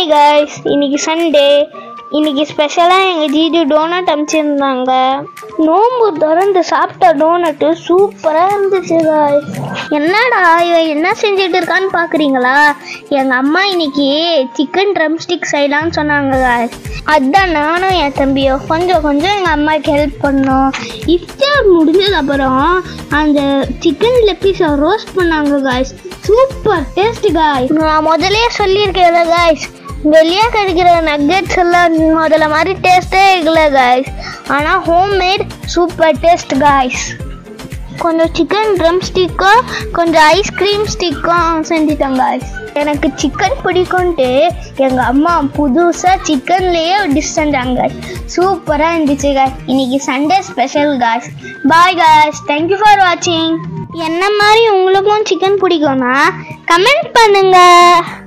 Hi guys இன்னைக்கு Sunday இன்னைக்கு ஸ்பெஷலாக எங்கள் ஜிஜு டோனட் அனுப்பிச்சிருந்தாங்க நோம்பு திறந்து சாப்பிட்ட டோனட்டு சூப்பராக இருந்துச்சு காய்ஸ் என்னடா இவன் என்ன செஞ்சுட்டு இருக்கான்னு பார்க்குறீங்களா எங்கள் அம்மா இன்னைக்கு சிக்கன் ட்ரம் ஸ்டிக் செய்யலாம்னு சொன்னாங்க காய்ஸ் அதான் நானும் என் தம்பியோ கொஞ்சம் கொஞ்சம் எங்கள் அம்மாவுக்கு ஹெல்ப் பண்ணோம் இஃப்தார் முடிஞ்சது அப்புறம் அந்த சிக்கன் லெப்பீஸை ரோஸ்ட் பண்ணாங்க காய்ஸ் சூப்பர் டேஸ்ட் காய்ஸ் நான் முதல்லயே சொல்லியிருக்கேன் காய்ஸ் வெளியே கிடைக்கிற நக்கெட்ஸ் எல்லாம் முதல்ல மாதிரி டேஸ்ட்டே இல்லை காய்ஸ் ஆனால் ஹோம்மேட் சூப்பர் டேஸ்ட் காய்ஸ் கொஞ்சம் சிக்கன் ட்ரம் ஸ்டிக்கும் கொஞ்சம் ஐஸ்கிரீம் ஸ்டிக்கும் செஞ்சுட்டேன் காய்ஸ் எனக்கு சிக்கன் பிடிக்கும்ட்டு எங்கள் அம்மா புதுசாக சிக்கன்லேயே டிஷ் செஞ்சாங்க guys. சூப்பராக இருந்துச்சு காய்ஸ் இன்னைக்கு Sunday special guys bye guys thank you for வாட்சிங் என்ன மாதிரி உங்களுக்கும் சிக்கன் பிடிக்கும்னா கமெண்ட் பண்ணுங்க